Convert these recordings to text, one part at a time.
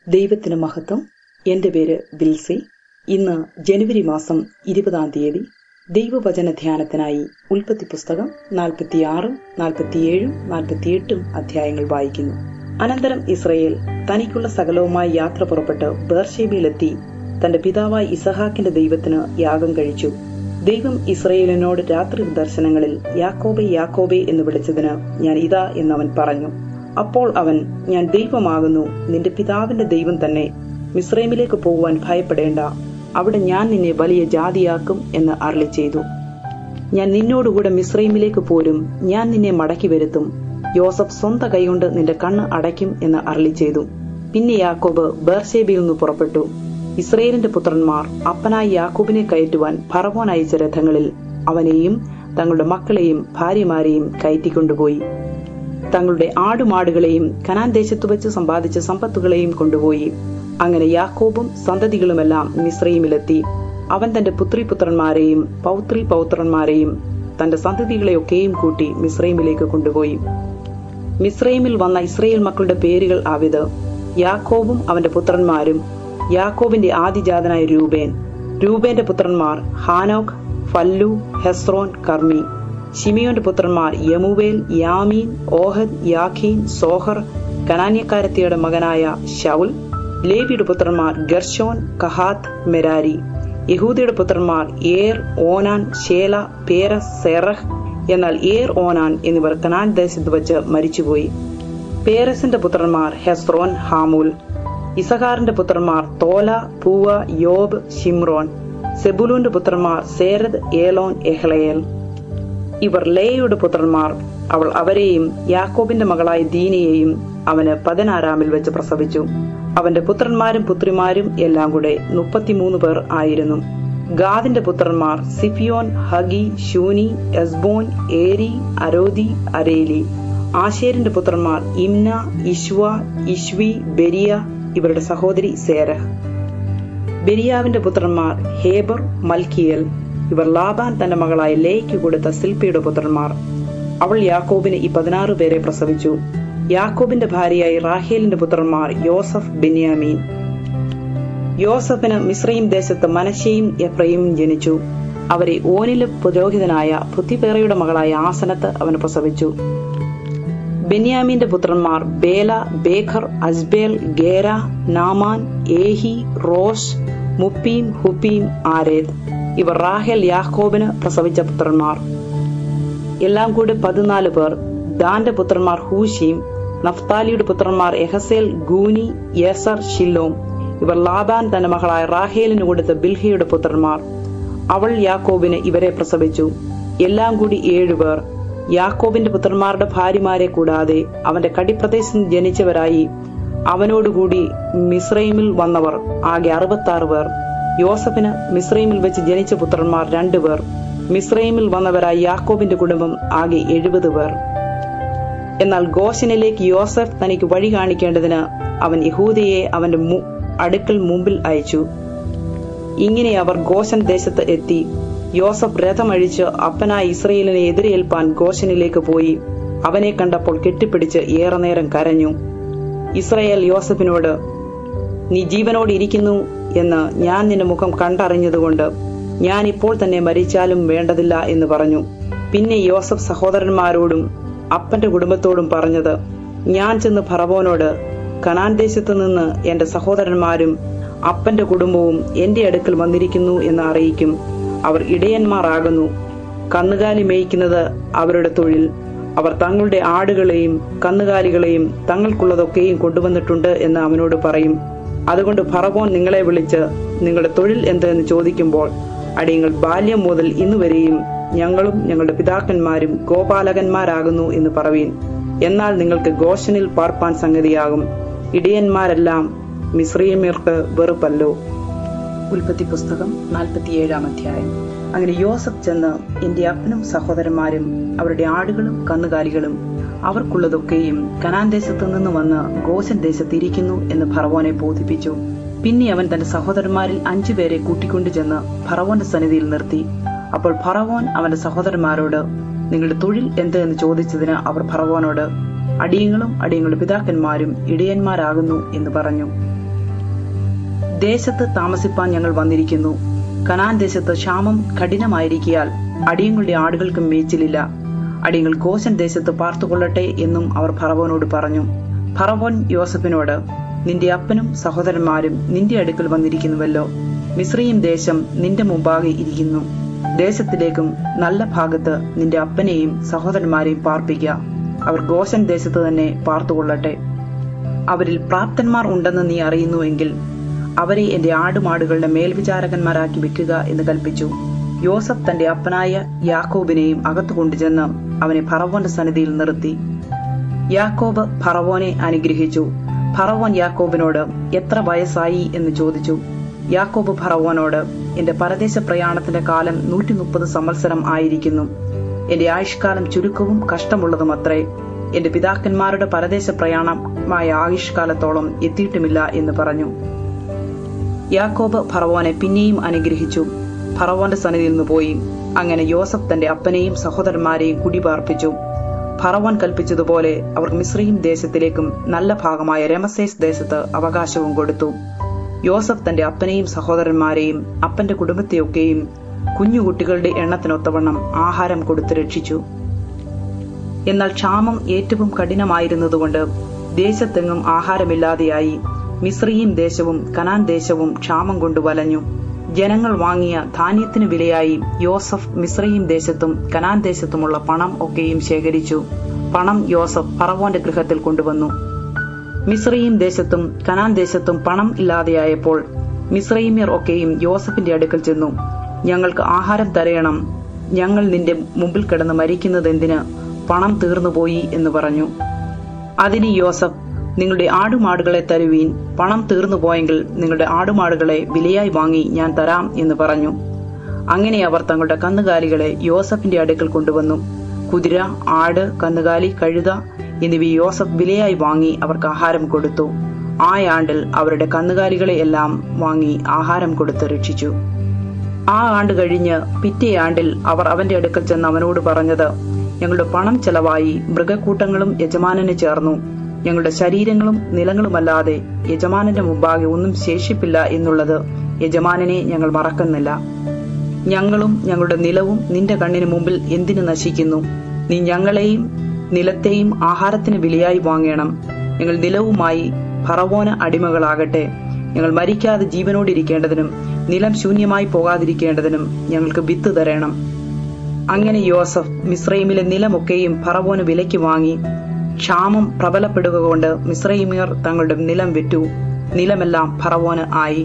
ദൈവത്തിന് മഹത്വം എന്റെ പേര് ബിൽസി ഇന്ന് ജനുവരി മാസം ഇരുപതാം തീയതി ദൈവവചന ധ്യാനത്തിനായി ഉൽപ്പത്തി പുസ്തകം നാൽപ്പത്തിയാറും നാൽപ്പത്തിയേഴും നാൽപ്പത്തിയെട്ടും അധ്യായങ്ങൾ വായിക്കുന്നു അനന്തരം ഇസ്രയേൽ തനിക്കുള്ള സകലവുമായി യാത്ര പുറപ്പെട്ട് ബേർഷേബിയിലെത്തി തന്റെ പിതാവായ ഇസഹാക്കിന്റെ ദൈവത്തിന് യാഗം കഴിച്ചു ദൈവം ഇസ്രയേലിനോട് രാത്രി ദർശനങ്ങളിൽ യാക്കോബെ യാക്കോബെ എന്ന് വിളിച്ചതിന് ഞാൻ ഇതാ എന്നവൻ പറഞ്ഞു അപ്പോൾ അവൻ ഞാൻ ദൈവമാകുന്നു നിന്റെ പിതാവിന്റെ ദൈവം തന്നെ മിസ്രൈമിലേക്ക് പോകുവാൻ ഭയപ്പെടേണ്ട അവിടെ ഞാൻ നിന്നെ വലിയ ജാതിയാക്കും എന്ന് അരളി ചെയ്തു ഞാൻ നിന്നോടുകൂടെ മിസ്രൈമിലേക്ക് പോരും ഞാൻ നിന്നെ മടക്കി വരുത്തും യോസഫ് സ്വന്ത കൈകൊണ്ട് നിന്റെ കണ്ണ് അടയ്ക്കും എന്ന് അരളി ചെയ്തു പിന്നെ യാക്കോബ് ബേർഷേബിയിൽ നിന്ന് പുറപ്പെട്ടു ഇസ്രയേലിന്റെ പുത്രന്മാർ അപ്പനായി യാക്കോബിനെ കയറ്റുവാൻ ഫറവോൻ അയച്ച രഥങ്ങളിൽ അവനെയും തങ്ങളുടെ മക്കളെയും ഭാര്യമാരെയും കയറ്റിക്കൊണ്ടുപോയി തങ്ങളുടെ ആടുമാടുകളെയും കനാൻ ദേശത്തു വെച്ച് സമ്പാദിച്ച സമ്പത്തുകളെയും കൊണ്ടുപോയി അങ്ങനെ യാക്കോബും സന്തതികളുമെല്ലാം മിശ്രയിമിലെത്തി അവൻ തന്റെ പുത്രിപുത്രന്മാരെയും പൗത്രി പൗത്രന്മാരെയും തന്റെ സന്തതികളെയൊക്കെയും കൂട്ടി മിശ്രൈമിലേക്ക് കൊണ്ടുപോയി മിശ്രൈമിൽ വന്ന ഇസ്രയേൽ മക്കളുടെ പേരുകൾ ആവിത് യാക്കോബും അവന്റെ പുത്രന്മാരും യാക്കോബിന്റെ ആദിജാതനായ രൂപേൻ രൂപേന്റെ പുത്രന്മാർ ഹാനോക് ഫല്ലു ഹെസ്രോൻ കർമ്മി ഷിമിയോന്റെ പുത്രന്മാർ യമുവേൽ യാമീൻ ഓഹദ് യാഖീൻ സോഹർ കനാന്യക്കാരത്തിയുടെ മകനായ ഷൗൽ ലേബിയുടെ പുത്രന്മാർ ഗർഷോൻ കഹാത്ത് മെരാരി യഹൂദിയുടെ പുത്രന്മാർ ഏർ ഓനാൻ ഷേല പേരസ് സെറഹ് എന്നാൽ ഏർ ഓനാൻ എന്നിവർ കനാൻ ദേശത്ത് വച്ച് മരിച്ചുപോയി പേരസിന്റെ പുത്രന്മാർ ഹെസ്രോൻ ഹാമൂൽ ഇസഹാറിന്റെ പുത്രന്മാർ തോല പൂവ യോബ് ഷിമ്രോൻ സെബുലൂന്റെ പുത്രന്മാർ സേരദ് ഏലോൻ എഹ്ലയേൽ ഇവർ ലേയുടെ പുത്രന്മാർ അവൾ അവരെയും യാക്കോബിന്റെ മകളായ ദീനയെയും അവന് പതിനാറാമിൽ വെച്ച് പ്രസവിച്ചു അവന്റെ പുത്രന്മാരും പുത്രിമാരും എല്ലാം കൂടെ മുപ്പത്തിമൂന്ന് പേർ ആയിരുന്നു ഗാദിന്റെ പുത്രന്മാർ സിഫിയോൻ ഹഗി ഷൂനി എസ്ബോൻ ഏരി അരോദി അരേലി ആശേരിന്റെ പുത്രന്മാർ ഇംന ഇഷ്വ ഇഷ്വി ബെരിയ ഇവരുടെ സഹോദരി സേരഹ് ബെരിയാവിന്റെ പുത്രന്മാർ ഹേബർ മൽക്കിയൽ ഇവർ ലാബാൻ തന്റെ മകളായ ലേയ്ക്ക് കൊടുത്ത സിൽപ്പിയുടെ പുത്രന്മാർ അവൾ യാക്കോബിന് ഈ പതിനാറ് പേരെ പ്രസവിച്ചു യാക്കോബിന്റെ ഭാര്യയായി റാഹേലിന്റെ പുത്രന്മാർ യോസഫ് ബെന്യാമീൻ യോസഫിന് മിശ്രയും ദേശത്ത് മനശയും എഫ്രയും ജനിച്ചു അവരെ ഓനിലെ പുരോഹിതനായ പുത്തിപേറയുടെ മകളായ ആസനത്ത് അവന് പ്രസവിച്ചു ബെന്യാമീന്റെ പുത്രന്മാർ ബേല ബേഖർ അസ്ബേൽ ഗേര നാമാൻ ഏഹി റോഷ് മുപ്പീം ഹുപ്പീം ആരേദ് ഇവർ റാഹേൽ യാക്കോബിന് പ്രസവിച്ച പുത്രന്മാർ എല്ലാം കൂടി പതിനാല് പേർ ദാന്റെ പുത്രന്മാർ ഹൂഷീം നഫ്താലിയുടെ പുത്രന്മാർ എഹസേൽ ഗൂനി യേസർ ഷില്ലോം ഇവർ ലാബാൻ തന്റെ മകളായ റാഹേലിന് കൊടുത്ത ബിൽഹയുടെ പുത്രന്മാർ അവൾ യാക്കോബിന് ഇവരെ പ്രസവിച്ചു എല്ലാം കൂടി ഏഴുപേർ യാക്കോബിന്റെ പുത്രന്മാരുടെ ഭാര്യമാരെ കൂടാതെ അവന്റെ കടിപ്രദേശത്ത് ജനിച്ചവരായി അവനോടുകൂടി മിസ്രൈമിൽ വന്നവർ ആകെ അറുപത്തി ആറ് പേർ യോസഫിന് മിസ്രൈമിൽ വെച്ച് ജനിച്ച പുത്രന്മാർ രണ്ടുപേർ മിസ്രൈമിൽ വന്നവരായി യാക്കോബിന്റെ കുടുംബം ആകെ എഴുപത് പേർ എന്നാൽ ഗോശനിലേക്ക് യോസഫ് തനിക്ക് വഴി കാണിക്കേണ്ടതിന് അവൻ യഹൂദയെ അവന്റെ അടുക്കൽ മുമ്പിൽ അയച്ചു ഇങ്ങനെ അവർ ഗോശൻ ദേശത്ത് എത്തി യോസഫ് രഥമഴിച്ച് അപ്പനായ ഇസ്രയേലിനെ എതിരേൽപ്പാൻ ഗോശനിലേക്ക് പോയി അവനെ കണ്ടപ്പോൾ കെട്ടിപ്പിടിച്ച് ഏറെ നേരം കരഞ്ഞു ഇസ്രയേൽ യോസഫിനോട് നീ ജീവനോട് ഇരിക്കുന്നു എന്ന് ഞാൻ നിന്റെ മുഖം കണ്ടറിഞ്ഞതുകൊണ്ട് ഞാൻ ഇപ്പോൾ തന്നെ മരിച്ചാലും വേണ്ടതില്ല എന്ന് പറഞ്ഞു പിന്നെ യോസഫ് സഹോദരന്മാരോടും അപ്പന്റെ കുടുംബത്തോടും പറഞ്ഞത് ഞാൻ ചെന്ന് ഫറവോനോട് കനാൻ ദേശത്തു നിന്ന് എന്റെ സഹോദരന്മാരും അപ്പന്റെ കുടുംബവും എന്റെ അടുക്കൽ വന്നിരിക്കുന്നു എന്ന് അറിയിക്കും അവർ ഇടയന്മാരാകുന്നു കന്നുകാലി മേയ്ക്കുന്നത് അവരുടെ തൊഴിൽ അവർ തങ്ങളുടെ ആടുകളെയും കന്നുകാലികളെയും തങ്ങൾക്കുള്ളതൊക്കെയും കൊണ്ടുവന്നിട്ടുണ്ട് എന്ന് അവനോട് പറയും അതുകൊണ്ട് ഫറവോൻ നിങ്ങളെ വിളിച്ച് നിങ്ങളുടെ തൊഴിൽ എന്തെന്ന് ചോദിക്കുമ്പോൾ അടിയങ്ങൾ ബാല്യം മുതൽ ഇന്നുവരെയും ഞങ്ങളും ഞങ്ങളുടെ പിതാക്കന്മാരും ഗോപാലകന്മാരാകുന്നു എന്ന് പറവീൻ എന്നാൽ നിങ്ങൾക്ക് ഗോഷനിൽ പാർപ്പാൻ സംഗതിയാകും ഇടിയന്മാരെല്ലാം മിശ്രീമ്യർക്ക് വെറുപ്പല്ലോ ഉൽപ്പത്തി പുസ്തകം നാൽപ്പത്തിയേഴാം അധ്യായം അങ്ങനെ യോസഫ് ചെന്ന് എന്റെ അപ്പനും സഹോദരന്മാരും അവരുടെ ആടുകളും കന്നുകാലികളും അവർക്കുള്ളതൊക്കെയും കനാൻ ദേശത്തു നിന്ന് വന്ന് ഗോശൻ ദേശത്ത് ഇരിക്കുന്നു എന്ന് ഫറവോനെ ബോധിപ്പിച്ചു പിന്നെ അവൻ തന്റെ സഹോദരന്മാരിൽ അഞ്ചുപേരെ കൂട്ടിക്കൊണ്ടു ചെന്ന് ഫറവോന്റെ സന്നിധിയിൽ നിർത്തി അപ്പോൾ ഫറവോൻ അവന്റെ സഹോദരന്മാരോട് നിങ്ങളുടെ തൊഴിൽ എന്ത് എന്ന് ചോദിച്ചതിന് അവർ ഫറവോനോട് അടിയങ്ങളും അടിയങ്ങളുടെ പിതാക്കന്മാരും ഇടയന്മാരാകുന്നു എന്ന് പറഞ്ഞു ദേശത്ത് താമസിപ്പാൻ ഞങ്ങൾ വന്നിരിക്കുന്നു കനാൻ ദേശത്ത് ക്ഷാമം കഠിനമായിരിക്കിയാൽ അടിയങ്ങളുടെ ആടുകൾക്കും മേച്ചിലില്ല അടിയങ്ങൾ ഗോശൻ ദേശത്ത് പാർത്തുകൊള്ളട്ടെ എന്നും അവർ ഫറവോനോട് പറഞ്ഞു ഫറവോൻ യോസഫിനോട് നിന്റെ അപ്പനും സഹോദരന്മാരും നിന്റെ അടുക്കൽ വന്നിരിക്കുന്നുവല്ലോ മിശ്രീം ദേശം നിന്റെ മുമ്പാകെ ഇരിക്കുന്നു ദേശത്തിലേക്കും നല്ല ഭാഗത്ത് നിന്റെ അപ്പനെയും സഹോദരന്മാരെയും പാർപ്പിക്കുക അവർ ഗോശൻ ദേശത്ത് തന്നെ പാർത്തുകൊള്ളട്ടെ അവരിൽ പ്രാപ്തന്മാർ ഉണ്ടെന്ന് നീ അറിയുന്നുവെങ്കിൽ അവരെ എന്റെ ആടുമാടുകളുടെ മേൽവിചാരകന്മാരാക്കി വെക്കുക എന്ന് കൽപ്പിച്ചു യോസഫ് തന്റെ അപ്പനായ യാക്കോബിനെയും അകത്തു കൊണ്ടുചെന്ന് അവനെ ഫറവോന്റെ സന്നിധിയിൽ നിർത്തി യാക്കോബ് ഫറവോനെ അനുഗ്രഹിച്ചു ഫറവോൻ യാക്കോബിനോട് എത്ര വയസ്സായി എന്ന് ചോദിച്ചു യാക്കോബ് ഫറവോനോട് എന്റെ പരദേശ പ്രയാണത്തിന്റെ കാലം നൂറ്റി മുപ്പത് സംവത്സരം ആയിരിക്കുന്നു എന്റെ ആയുഷ്കാലം ചുരുക്കവും കഷ്ടമുള്ളതും അത്രേ എന്റെ പിതാക്കന്മാരുടെ പരദേശ പ്രയാണമായ ആയുഷ്കാലത്തോളം എത്തിയിട്ടുമില്ല എന്ന് പറഞ്ഞു യാക്കോബ് ഫറവോനെ പിന്നെയും അനുഗ്രഹിച്ചു ഫറവോന്റെ സന്നിധിയിൽ നിന്ന് പോയി അങ്ങനെ യോസഫ് തന്റെ അപ്പനെയും സഹോദരന്മാരെയും കുടിപാർപ്പിച്ചു ഫറവോൻ കൽപ്പിച്ചതുപോലെ അവർ മിശ്രീം ദേശത്തിലേക്കും നല്ല ഭാഗമായ രമസേസ് ദേശത്ത് അവകാശവും കൊടുത്തു യോസഫ് തന്റെ അപ്പനെയും സഹോദരന്മാരെയും അപ്പന്റെ കുടുംബത്തെയൊക്കെയും കുഞ്ഞുകുട്ടികളുടെ എണ്ണത്തിനൊത്തവണ്ണം ആഹാരം കൊടുത്ത് രക്ഷിച്ചു എന്നാൽ ക്ഷാമം ഏറ്റവും കഠിനമായിരുന്നതുകൊണ്ട് ദേശത്തെങ്ങും ആഹാരമില്ലാതെയായി മിശ്രീം ദേശവും കനാൻ ദേശവും ക്ഷാമം കൊണ്ട് വലഞ്ഞു ജനങ്ങൾ വാങ്ങിയ ധാന്യത്തിന് വിലയായി യോസഫ് മിശ്രീം ദേശത്തും കനാൻ ദേശത്തുമുള്ള പണം ഒക്കെയും ശേഖരിച്ചു പണം യോസഫ് ഫറവോന്റെ ഗൃഹത്തിൽ കൊണ്ടുവന്നു മിശ്രീം ദേശത്തും കനാൻ ദേശത്തും പണം ഇല്ലാതെയായപ്പോൾ മിശ്രീമ്യർ ഒക്കെയും യോസഫിന്റെ അടുക്കൽ ചെന്നു ഞങ്ങൾക്ക് ആഹാരം തരയണം ഞങ്ങൾ നിന്റെ മുമ്പിൽ കിടന്ന് മരിക്കുന്നത് എന്തിന് പണം തീർന്നുപോയി എന്ന് പറഞ്ഞു അതിന് യോസഫ് നിങ്ങളുടെ ആടുമാടുകളെ തരുവീൻ പണം തീർന്നു പോയെങ്കിൽ നിങ്ങളുടെ ആടുമാടുകളെ വിലയായി വാങ്ങി ഞാൻ തരാം എന്ന് പറഞ്ഞു അങ്ങനെ അവർ തങ്ങളുടെ കന്നുകാലികളെ യോസഫിന്റെ അടുക്കൽ കൊണ്ടുവന്നു കുതിര ആട് കന്നുകാലി കഴുത എന്നിവ യോസഫ് വിലയായി വാങ്ങി അവർക്ക് ആഹാരം കൊടുത്തു ആ ആണ്ടിൽ അവരുടെ കന്നുകാലികളെ എല്ലാം വാങ്ങി ആഹാരം കൊടുത്ത് രക്ഷിച്ചു ആ ആണ്ട് കഴിഞ്ഞ് പിറ്റേ ആണ്ടിൽ അവർ അവന്റെ അടുക്കൽ ചെന്ന് അവനോട് പറഞ്ഞത് ഞങ്ങളുടെ പണം ചെലവായി മൃഗക്കൂട്ടങ്ങളും യജമാനന് ചേർന്നു ഞങ്ങളുടെ ശരീരങ്ങളും നിലങ്ങളുമല്ലാതെ യജമാനന്റെ മുമ്പാകെ ഒന്നും ശേഷിപ്പില്ല എന്നുള്ളത് യജമാനനെ ഞങ്ങൾ മറക്കുന്നില്ല ഞങ്ങളും ഞങ്ങളുടെ നിലവും നിന്റെ കണ്ണിന് മുമ്പിൽ എന്തിനു നശിക്കുന്നു നീ ഞങ്ങളെയും നിലത്തെയും ആഹാരത്തിന് വിലയായി വാങ്ങണം ഞങ്ങൾ നിലവുമായി ഫറവോന അടിമകളാകട്ടെ ഞങ്ങൾ മരിക്കാതെ ജീവനോടിരിക്കേണ്ടതിനും നിലം ശൂന്യമായി പോകാതിരിക്കേണ്ടതിനും ഞങ്ങൾക്ക് വിത്ത് തരണം അങ്ങനെ യോസഫ് മിശ്രൈമിലെ നിലമൊക്കെയും ഫറവോന് വിലയ്ക്ക് വാങ്ങി ക്ഷാമം പ്രബലപ്പെടുക കൊണ്ട് മിശ്രൈമിയർ തങ്ങളുടെ നിലം വിറ്റു നിലമെല്ലാം ഫറവോന് ആയി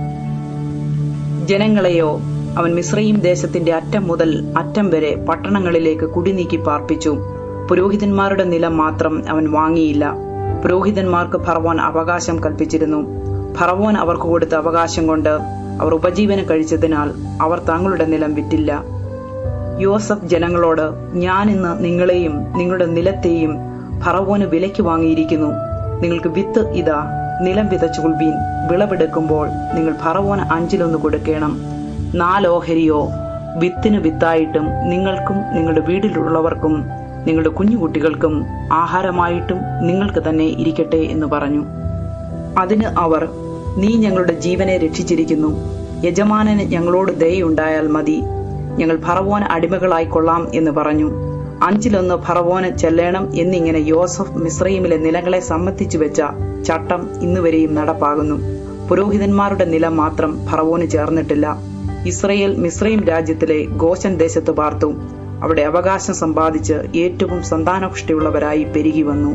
ജനങ്ങളെയോ അവൻ മിശ്രയും ദേശത്തിന്റെ അറ്റം മുതൽ അറ്റം വരെ പട്ടണങ്ങളിലേക്ക് കുടിനീക്കി പാർപ്പിച്ചു പുരോഹിതന്മാരുടെ നിലം മാത്രം അവൻ വാങ്ങിയില്ല പുരോഹിതന്മാർക്ക് ഫറവോൻ അവകാശം കൽപ്പിച്ചിരുന്നു ഫറവോൻ അവർക്ക് കൊടുത്ത അവകാശം കൊണ്ട് അവർ ഉപജീവനം കഴിച്ചതിനാൽ അവർ തങ്ങളുടെ നിലം വിറ്റില്ല യോസഫ് ജനങ്ങളോട് ഞാൻ ഇന്ന് നിങ്ങളെയും നിങ്ങളുടെ നിലത്തെയും ഫറവോന് വിലയ്ക്ക് വാങ്ങിയിരിക്കുന്നു നിങ്ങൾക്ക് വിത്ത് ഇതാ നിലം വിതച്ചുകൊള്ളുവീൻ വിളവെടുക്കുമ്പോൾ നിങ്ങൾ ഫറവോന് അഞ്ചിലൊന്ന് കൊടുക്കണം നാലോഹരിയോ വിത്തിന് വിത്തായിട്ടും നിങ്ങൾക്കും നിങ്ങളുടെ വീട്ടിലുള്ളവർക്കും നിങ്ങളുടെ കുഞ്ഞുകുട്ടികൾക്കും ആഹാരമായിട്ടും നിങ്ങൾക്ക് തന്നെ ഇരിക്കട്ടെ എന്ന് പറഞ്ഞു അതിന് അവർ നീ ഞങ്ങളുടെ ജീവനെ രക്ഷിച്ചിരിക്കുന്നു യജമാനന് ഞങ്ങളോട് ദയുണ്ടായാൽ മതി ഞങ്ങൾ ഫറവോന് അടിമകളായിക്കൊള്ളാം എന്ന് പറഞ്ഞു അഞ്ചിലൊന്ന് ഫറവോന് ചെല്ലണം എന്നിങ്ങനെ യോസഫ് മിശ്രയിമിലെ നിലങ്ങളെ സമ്മതിച്ചു വെച്ച ചട്ടം ഇന്നുവരെയും നടപ്പാകുന്നു പുരോഹിതന്മാരുടെ നിലം മാത്രം ഫറവോന് ചേർന്നിട്ടില്ല ഇസ്രയേൽ മിശ്രയും രാജ്യത്തിലെ ഗോശൻ ദേശത്ത് പാർത്തു അവിടെ അവകാശം സമ്പാദിച്ച് ഏറ്റവും സന്താനപുഷ്ടിയുള്ളവരായി പെരുകി വന്നു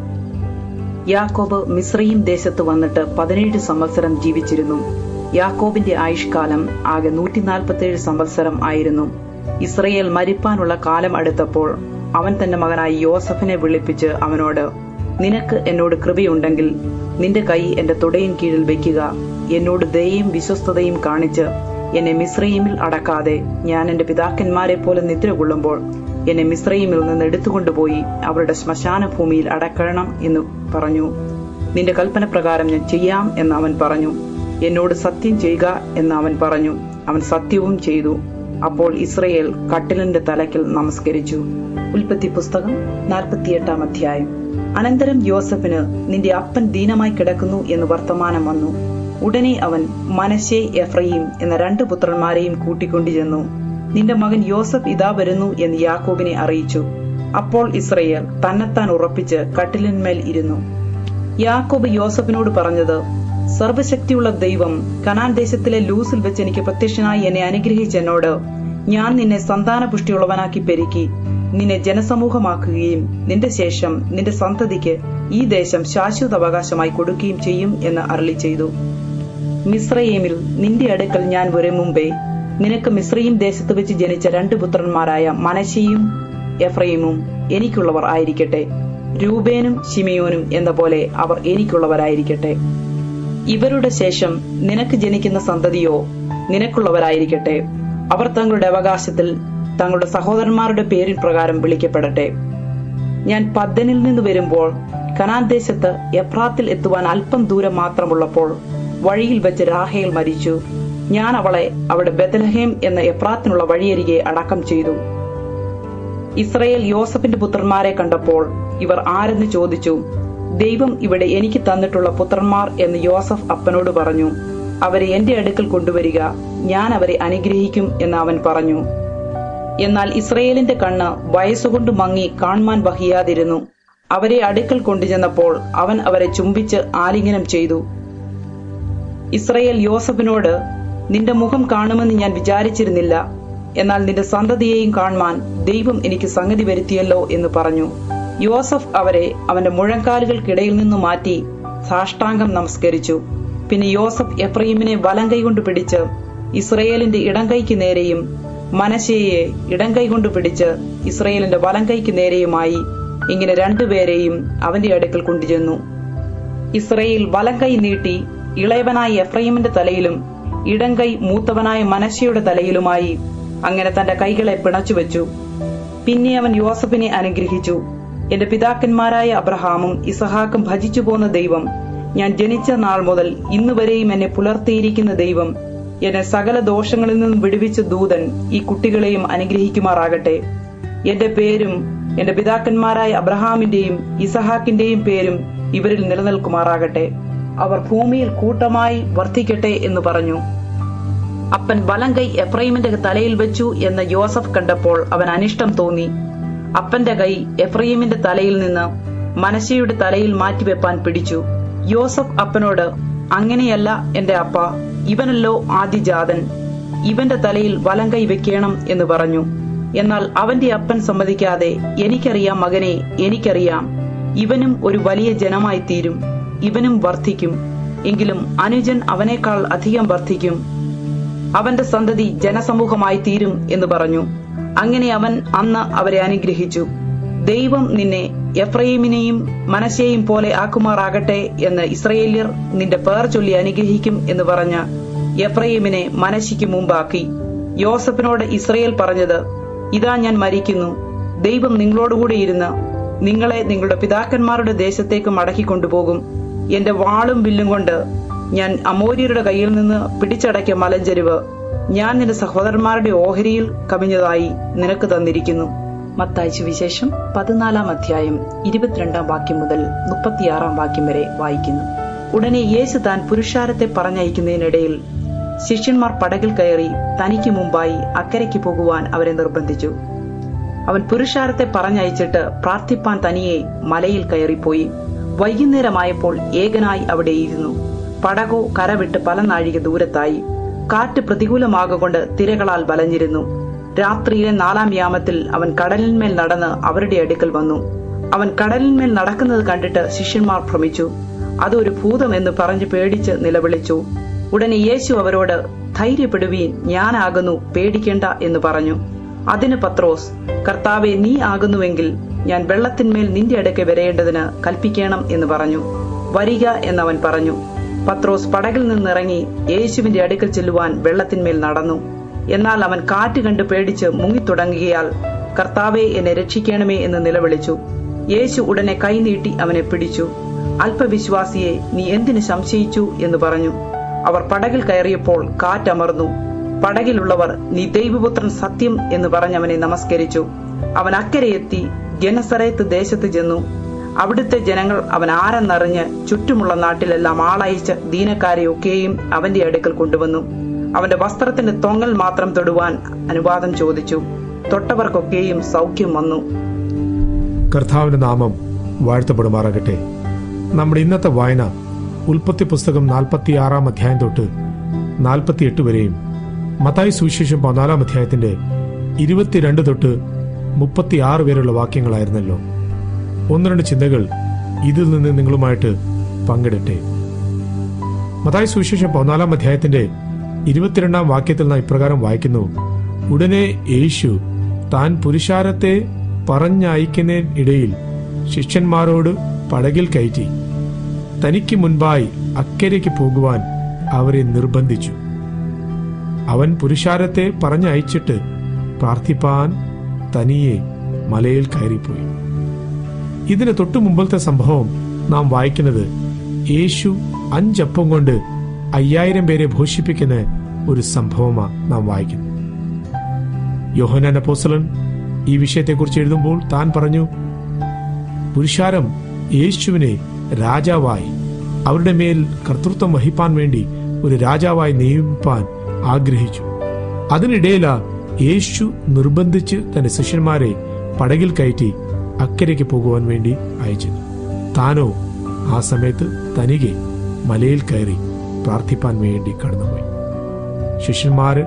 യാക്കോബ് മിശ്രയും ദേശത്ത് വന്നിട്ട് പതിനേഴ് സംവത്സരം ജീവിച്ചിരുന്നു യാക്കോബിന്റെ ആയുഷ്കാലം ആകെ നൂറ്റി നാൽപ്പത്തേഴ് സംവത്സരം ആയിരുന്നു ഇസ്രയേൽ മരിപ്പാനുള്ള കാലം അടുത്തപ്പോൾ അവൻ തന്റെ മകനായ യോസഫിനെ വിളിപ്പിച്ച് അവനോട് നിനക്ക് എന്നോട് കൃപയുണ്ടെങ്കിൽ നിന്റെ കൈ എന്റെ തുടയിൻ കീഴിൽ വെക്കുക എന്നോട് ദയയും വിശ്വസ്തതയും കാണിച്ച് എന്നെ മിശ്രയിമിൽ അടക്കാതെ ഞാൻ എന്റെ പിതാക്കന്മാരെ പോലെ നിദ്ര കൊള്ളുമ്പോൾ എന്നെ മിശ്രയിമിൽ നിന്ന് എടുത്തുകൊണ്ടുപോയി അവരുടെ ശ്മശാന ഭൂമിയിൽ അടക്കണം എന്ന് പറഞ്ഞു നിന്റെ കൽപ്പന പ്രകാരം ഞാൻ ചെയ്യാം എന്ന് അവൻ പറഞ്ഞു എന്നോട് സത്യം ചെയ്യുക എന്ന് അവൻ പറഞ്ഞു അവൻ സത്യവും ചെയ്തു അപ്പോൾ ഇസ്രയേൽ കട്ടിലിന്റെ തലക്കിൽ നമസ്കരിച്ചു ഉൽപ്പത്തി പുസ്തകം നാൽപ്പത്തിയെട്ടാം അധ്യായം അനന്തരം യോസഫിന് നിന്റെ അപ്പൻ ദീനമായി കിടക്കുന്നു എന്ന് വർത്തമാനം വന്നു ഉടനെ അവൻ മനശെ എഫ്രയീം എന്ന രണ്ട് പുത്രന്മാരെയും കൂട്ടിക്കൊണ്ടു ചെന്നു നിന്റെ മകൻ യോസഫ് ഇതാ വരുന്നു എന്ന് യാക്കോബിനെ അറിയിച്ചു അപ്പോൾ ഇസ്രയേൽ തന്നെത്താൻ ഉറപ്പിച്ച് കട്ടിലിന്മേൽ ഇരുന്നു യാക്കോബ് യോസഫിനോട് പറഞ്ഞത് സർവശക്തിയുള്ള ദൈവം കനാൻ ദേശത്തിലെ ലൂസിൽ വെച്ച് എനിക്ക് പ്രത്യക്ഷനായി എന്നെ അനുഗ്രഹിച്ച എന്നോട് ഞാൻ നിന്നെ സന്താന പുഷ്ടിയുള്ളവനാക്കി പെരുക്കി നിന്നെ ജനസമൂഹമാക്കുകയും നിന്റെ ശേഷം നിന്റെ സന്തതിക്ക് ഈ ദേശം ശാശ്വത അവകാശമായി കൊടുക്കുകയും ചെയ്യും എന്ന് അരളി ചെയ്തു മിശ്രയേമിൽ നിന്റെ അടുക്കൽ ഞാൻ വരും മുമ്പേ നിനക്ക് മിശ്രയും ദേശത്ത് വെച്ച് ജനിച്ച രണ്ട് പുത്രന്മാരായ മനശിയും എഫ്രൈമും എനിക്കുള്ളവർ ആയിരിക്കട്ടെ രൂപേനും ഷിമിയോനും എന്ന പോലെ അവർ എനിക്കുള്ളവരായിരിക്കട്ടെ ഇവരുടെ ശേഷം നിനക്ക് ജനിക്കുന്ന സന്തതിയോ നിനക്കുള്ളവരായിരിക്കട്ടെ അവർ തങ്ങളുടെ അവകാശത്തിൽ തങ്ങളുടെ സഹോദരന്മാരുടെ പേരിൻ പ്രകാരം വിളിക്കപ്പെടട്ടെ ഞാൻ പദ്ദനിൽ നിന്ന് വരുമ്പോൾ കനാൻ ദേശത്ത് എഫ്രാത്തിൽ എത്തുവാൻ അല്പം ദൂരം മാത്രമുള്ളപ്പോൾ വഴിയിൽ വെച്ച് രാഹേൽ മരിച്ചു ഞാൻ അവളെ അവിടെ ബദലഹേം എന്ന എഫ്രാത്തിനുള്ള വഴിയരികെ അടക്കം ചെയ്തു ഇസ്രയേൽ യോസഫിന്റെ പുത്രന്മാരെ കണ്ടപ്പോൾ ഇവർ ആരെന്ന് ചോദിച്ചു ദൈവം ഇവിടെ എനിക്ക് തന്നിട്ടുള്ള പുത്രന്മാർ എന്ന് യോസഫ് അപ്പനോട് പറഞ്ഞു അവരെ എന്റെ അടുക്കൽ കൊണ്ടുവരിക ഞാൻ അവരെ അനുഗ്രഹിക്കും എന്ന് അവൻ പറഞ്ഞു എന്നാൽ ഇസ്രയേലിന്റെ കണ്ണ് വയസ്സുകൊണ്ട് മങ്ങി കാണുവാൻ വഹിയാതിരുന്നു അവരെ അടുക്കൽ കൊണ്ടുചെന്നപ്പോൾ അവൻ അവരെ ചുംബിച്ച് ആലിംഗനം ചെയ്തു ഇസ്രയേൽ യോസഫിനോട് നിന്റെ മുഖം കാണുമെന്ന് ഞാൻ വിചാരിച്ചിരുന്നില്ല എന്നാൽ നിന്റെ സന്തതിയെയും കാണുവാൻ ദൈവം എനിക്ക് സംഗതി വരുത്തിയല്ലോ എന്ന് പറഞ്ഞു യോസഫ് അവരെ അവന്റെ മുഴങ്കാലുകൾക്കിടയിൽ നിന്നു മാറ്റി സാഷ്ടാംഗം നമസ്കരിച്ചു പിന്നെ യോസഫ് എഫ്രൈമിനെ വലം കൈകൊണ്ട് പിടിച്ച് ഇസ്രയേലിന്റെ ഇടം കൈക്ക് നേരെയും മനശയെ ഇടം കൈകൊണ്ട് പിടിച്ച് ഇസ്രയേലിന്റെ വലം കൈക്ക് നേരെയുമായി ഇങ്ങനെ രണ്ടുപേരെയും അവന്റെ അടുക്കൽ കൊണ്ടുചെന്നു ഇസ്രയേൽ വലം കൈ നീട്ടി ഇളയവനായ എഫ്രൈമിന്റെ തലയിലും ഇടം കൈ മൂത്തവനായ മനശയുടെ തലയിലുമായി അങ്ങനെ തന്റെ കൈകളെ പിണച്ചുവെച്ചു പിന്നെ അവൻ യോസഫിനെ അനുഗ്രഹിച്ചു എന്റെ പിതാക്കന്മാരായ അബ്രഹാമും ഇസഹാക്കും ഭജിച്ചു പോന്ന ദൈവം ഞാൻ ജനിച്ച നാൾ മുതൽ ഇന്ന് വരെയും എന്നെ പുലർത്തിയിരിക്കുന്ന ദൈവം എന്നെ സകല ദോഷങ്ങളിൽ നിന്നും വിടുവിച്ച ദൂതൻ ഈ കുട്ടികളെയും അനുഗ്രഹിക്കുമാറാകട്ടെ എന്റെ പേരും എന്റെ പിതാക്കന്മാരായ അബ്രഹാമിന്റെയും ഇസഹാക്കിന്റെയും പേരും ഇവരിൽ നിലനിൽക്കുമാറാകട്ടെ അവർ ഭൂമിയിൽ കൂട്ടമായി വർദ്ധിക്കട്ടെ എന്ന് പറഞ്ഞു അപ്പൻ വലം കൈ എഫ്രൈമിന്റെ തലയിൽ വെച്ചു എന്ന് യോസഫ് കണ്ടപ്പോൾ അവൻ അനിഷ്ടം തോന്നി അപ്പന്റെ കൈ എഫ്രൈമിന്റെ തലയിൽ നിന്ന് മനശയുടെ തലയിൽ മാറ്റിവെപ്പാൻ പിടിച്ചു യോസഫ് അപ്പനോട് അങ്ങനെയല്ല എന്റെ അപ്പ ഇവനല്ലോ ആദിജാതൻ ഇവന്റെ തലയിൽ വലം കൈ വെക്കണം എന്ന് പറഞ്ഞു എന്നാൽ അവന്റെ അപ്പൻ സമ്മതിക്കാതെ എനിക്കറിയാം മകനെ എനിക്കറിയാം ഇവനും ഒരു വലിയ ജനമായി തീരും ഇവനും വർദ്ധിക്കും എങ്കിലും അനുജൻ അവനേക്കാൾ അധികം വർദ്ധിക്കും അവന്റെ സന്തതി ജനസമൂഹമായി തീരും എന്ന് പറഞ്ഞു അങ്ങനെ അവൻ അന്ന് അവരെ അനുഗ്രഹിച്ചു ദൈവം നിന്നെ എഫ്രൈമിനെയും മനശയെയും പോലെ ആക്കുമാറാകട്ടെ എന്ന് ഇസ്രയേല്യർ നിന്റെ പേർ ചൊല്ലി അനുഗ്രഹിക്കും എന്ന് പറഞ്ഞ് എഫ്രൈമിനെ മനശിക്ക് മുമ്പാക്കി യോസഫിനോട് ഇസ്രയേൽ പറഞ്ഞത് ഇതാ ഞാൻ മരിക്കുന്നു ദൈവം നിങ്ങളോടുകൂടി ഇരുന്ന് നിങ്ങളെ നിങ്ങളുടെ പിതാക്കന്മാരുടെ ദേശത്തേക്ക് മടക്കിക്കൊണ്ടുപോകും എന്റെ വാളും വില്ലും കൊണ്ട് ഞാൻ അമോര്യരുടെ കയ്യിൽ നിന്ന് പിടിച്ചടക്കിയ മലഞ്ചെരുവ് ഞാൻ നിന്റെ സഹോദരന്മാരുടെ ഓഹരിയിൽ കവിഞ്ഞതായി നിനക്ക് തന്നിരിക്കുന്നു മത്താഴ്ച വിശേഷം പതിനാലാം അധ്യായം ഇരുപത്തിരണ്ടാം വാക്യം മുതൽ മുപ്പത്തിയാറാം വാക്യം വരെ വായിക്കുന്നു ഉടനെ യേശു താൻ പുരുഷാരത്തെ പറഞ്ഞയക്കുന്നതിനിടയിൽ ശിഷ്യന്മാർ പടകിൽ കയറി തനിക്ക് മുമ്പായി അക്കരയ്ക്ക് പോകുവാൻ അവരെ നിർബന്ധിച്ചു അവൻ പുരുഷാരത്തെ പറഞ്ഞയച്ചിട്ട് പ്രാർത്ഥിപ്പാൻ തനിയെ മലയിൽ കയറിപ്പോയി വൈകുന്നേരമായപ്പോൾ ഏകനായി അവിടെ ഇരുന്നു പടകോ കരവിട്ട് പല നാഴിക ദൂരത്തായി കാറ്റ് പ്രതികൂലമാകൊണ്ട് തിരകളാൽ വലഞ്ഞിരുന്നു രാത്രിയിലെ നാലാം യാമത്തിൽ അവൻ കടലിന്മേൽ നടന്ന് അവരുടെ അടുക്കൽ വന്നു അവൻ കടലിന്മേൽ നടക്കുന്നത് കണ്ടിട്ട് ശിഷ്യന്മാർ ഭ്രമിച്ചു അതൊരു ഭൂതം എന്ന് പറഞ്ഞു പേടിച്ച് നിലവിളിച്ചു ഉടനെ യേശു അവരോട് ധൈര്യപ്പെടുവീൻ ഞാനാകുന്നു പേടിക്കേണ്ട എന്ന് പറഞ്ഞു അതിന് പത്രോസ് കർത്താവെ നീ ആകുന്നുവെങ്കിൽ ഞാൻ വെള്ളത്തിന്മേൽ നിന്റെ അടുക്കെ വരേണ്ടതിന് കൽപ്പിക്കണം എന്ന് പറഞ്ഞു വരിക എന്നവൻ പറഞ്ഞു പത്രോസ് പടകിൽ നിന്നിറങ്ങി യേശുവിന്റെ അടുക്കൽ ചെല്ലുവാൻ വെള്ളത്തിന്മേൽ നടന്നു എന്നാൽ അവൻ കാറ്റ് കണ്ട് പേടിച്ച് മുങ്ങിത്തുടങ്ങുകയാൽ കർത്താവെ എന്നെ രക്ഷിക്കണമേ എന്ന് നിലവിളിച്ചു യേശു ഉടനെ കൈനീട്ടി അവനെ പിടിച്ചു അല്പവിശ്വാസിയെ നീ എന്തിനു സംശയിച്ചു എന്ന് പറഞ്ഞു അവർ പടകിൽ കയറിയപ്പോൾ കാറ്റമർന്നു പടകിലുള്ളവർ നീ ദൈവപുത്രൻ സത്യം എന്ന് പറഞ്ഞവനെ നമസ്കരിച്ചു അവൻ അക്കരെ എത്തി ഗനസറയത്ത് ദേശത്ത് ചെന്നു അവിടുത്തെ ജനങ്ങൾ അവൻ ആരെന്നറിഞ്ഞ് ചുറ്റുമുള്ള നാട്ടിലെല്ലാം ആളയച്ച് ദീനക്കാരെയൊക്കെയും അവന്റെ അടുക്കൽ കൊണ്ടുവന്നു അവന്റെ വസ്ത്രത്തിന്റെ തൊങ്ങൽ മാത്രം തൊടുവാൻ അനുവാദം ചോദിച്ചു തൊട്ടവർക്കൊക്കെയും സൗഖ്യം വന്നു കർത്താവിന്റെ നാമം വാഴ്ത്തപ്പെടുമാറാകട്ടെ നമ്മുടെ ഇന്നത്തെ വായന ഉൽപ്പത്തി പുസ്തകം നാൽപ്പത്തി ആറാം അധ്യായം തൊട്ട് നാൽപ്പത്തിയെട്ട് വരെയും മത്തായി സുവിശേഷം പതിനാലാം അധ്യായത്തിന്റെ ഇരുപത്തിരണ്ട് തൊട്ട് മുപ്പത്തിയാറ് വരെയുള്ള വാക്യങ്ങളായിരുന്നല്ലോ ഒന്ന് രണ്ട് ചിന്തകൾ ഇതിൽ നിന്ന് നിങ്ങളുമായിട്ട് പങ്കിടട്ടെ മത്തായി സുവിശേഷം പതിനാലാം അധ്യായത്തിന്റെ ഇരുപത്തിരണ്ടാം വാക്യത്തിൽ നാം ഇപ്രകാരം വായിക്കുന്നു ഉടനെ യേശു താൻ പുരുഷാരത്തെ പറഞ്ഞയക്കുന്നതിനിടയിൽ ശിഷ്യന്മാരോട് പടകിൽ കയറ്റി തനിക്ക് മുൻപായി അക്കരയ്ക്ക് പോകുവാൻ അവരെ നിർബന്ധിച്ചു അവൻ പുരുഷാരത്തെ പറഞ്ഞയച്ചിട്ട് പ്രാർത്ഥിപ്പാൻ തനിയെ മലയിൽ കയറിപ്പോയി ഇതിന് തൊട്ടു മുമ്പത്തെ സംഭവം നാം വായിക്കുന്നത് യേശു അഞ്ചപ്പം കൊണ്ട് അയ്യായിരം പേരെ പോഷിപ്പിക്കുന്ന ഒരു സംഭവമാണ് നാം വായിക്കുന്നത് യോഹനാൻ അപ്പോസ്തലൻ ഈ വിഷയത്തെക്കുറിച്ച് എഴുതുമ്പോൾ താൻ പറഞ്ഞു പുരുഷാരം യേശുവിനെ രാജാവായി അവരുടെ മേൽ കർത്തൃത്വം വഹിപ്പാൻ വേണ്ടി ഒരു രാജാവായി നിയമിപ്പാൻ ആഗ്രഹിച്ചു അതിനിടയില യേശു നിർബന്ധിച്ച് തന്റെ ശിഷ്യന്മാരെ പടകിൽ കയറ്റി അക്കരയ്ക്ക് പോകുവാൻ വേണ്ടി അയച്ചത് താനോ ആ സമയത്ത് തനികെ മലയിൽ കയറി പ്രാർത്ഥിപ്പാൻ വേണ്ടി കടന്നുപോയി ശിഷ്യന്മാര്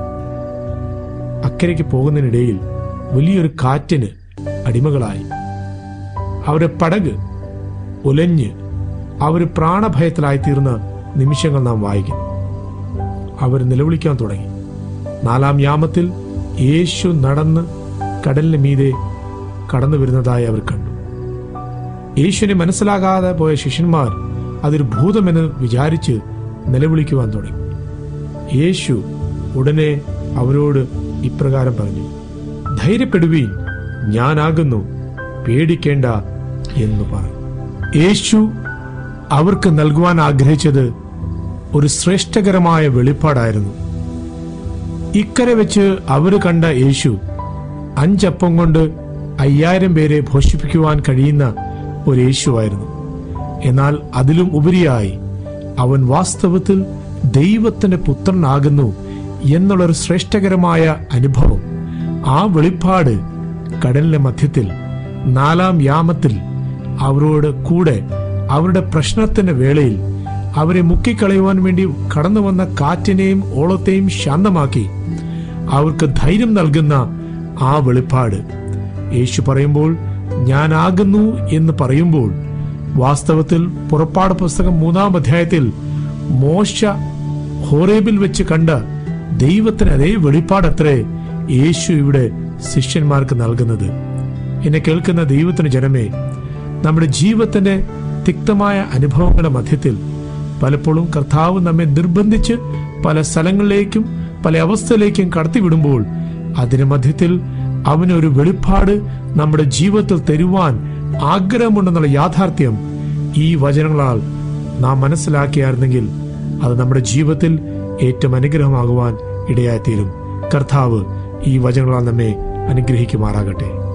അക്കരയ്ക്ക് പോകുന്നതിനിടയിൽ വലിയൊരു കാറ്റിന് അടിമകളായി അവരുടെ പടക് ഉലഞ്ഞ് അവർ പ്രാണഭയത്തിലായി തീർന്ന നിമിഷങ്ങൾ നാം വായിക്കുന്നു അവർ നിലവിളിക്കാൻ തുടങ്ങി നാലാം യാമത്തിൽ യേശു നടന്ന് കടലിന് മീതെ കടന്നു വരുന്നതായി അവർ കണ്ടു യേശുവിനെ മനസ്സിലാകാതെ പോയ ശിഷ്യന്മാർ അതൊരു ഭൂതമെന്ന് വിചാരിച്ച് നിലവിളിക്കുവാൻ തുടങ്ങി യേശു ഉടനെ അവരോട് ഇപ്രകാരം പറഞ്ഞു ധൈര്യപ്പെടുവീൻ ഞാനാകുന്നു പേടിക്കേണ്ട എന്ന് പറഞ്ഞു യേശു അവർക്ക് നൽകുവാൻ ആഗ്രഹിച്ചത് ഒരു ശ്രേഷ്ഠകരമായ വെളിപ്പാടായിരുന്നു ഇക്കരെ വെച്ച് അവർ കണ്ട യേശു അഞ്ചപ്പം കൊണ്ട് അയ്യായിരം പേരെ പോഷിപ്പിക്കുവാൻ കഴിയുന്ന ഒരു യേശുവായിരുന്നു എന്നാൽ അതിലും ഉപരിയായി അവൻ വാസ്തവത്തിൽ ദൈവത്തിന്റെ പുത്രനാകുന്നു എന്നുള്ളൊരു ശ്രേഷ്ഠകരമായ അനുഭവം ആ വെളിപ്പാട് കടലിന്റെ മധ്യത്തിൽ നാലാം യാമത്തിൽ അവരോട് കൂടെ അവരുടെ പ്രശ്നത്തിന്റെ വേളയിൽ അവരെ മുക്കിക്കളയുവാൻ വേണ്ടി കടന്നു വന്ന കാറ്റിനെയും ഓളത്തെയും ശാന്തമാക്കി അവർക്ക് ധൈര്യം നൽകുന്ന ആ വെളിപ്പാട് യേശു പറയുമ്പോൾ ഞാനാകുന്നു എന്ന് പറയുമ്പോൾ വാസ്തവത്തിൽ പുറപ്പാട് പുസ്തകം മൂന്നാം അധ്യായത്തിൽ മോശ ഹോറേബിൽ വെച്ച് കണ്ട ദൈവത്തിന് അതേ വെളിപ്പാടത്രേ യേശു ഇവിടെ ശിഷ്യന്മാർക്ക് നൽകുന്നത് എന്നെ കേൾക്കുന്ന ദൈവത്തിന് ജനമേ നമ്മുടെ ജീവിതത്തിന്റെ തിക്തമായ അനുഭവങ്ങളുടെ മധ്യത്തിൽ പലപ്പോഴും കർത്താവ് നമ്മെ നിർബന്ധിച്ച് പല സ്ഥലങ്ങളിലേക്കും പല അവസ്ഥയിലേക്കും കടത്തിവിടുമ്പോൾ അതിന് മധ്യത്തിൽ അവനൊരു വെളിപ്പാട് നമ്മുടെ ജീവിതത്തിൽ തരുവാൻ ആഗ്രഹമുണ്ടെന്നുള്ള യാഥാർത്ഥ്യം ഈ വചനങ്ങളാൽ നാം മനസ്സിലാക്കിയായിരുന്നെങ്കിൽ അത് നമ്മുടെ ജീവിതത്തിൽ ഏറ്റവും അനുഗ്രഹമാകുവാൻ ഇടയായിത്തീരും കർത്താവ് ഈ വചനങ്ങളാൽ നമ്മെ അനുഗ്രഹിക്കുമാറാകട്ടെ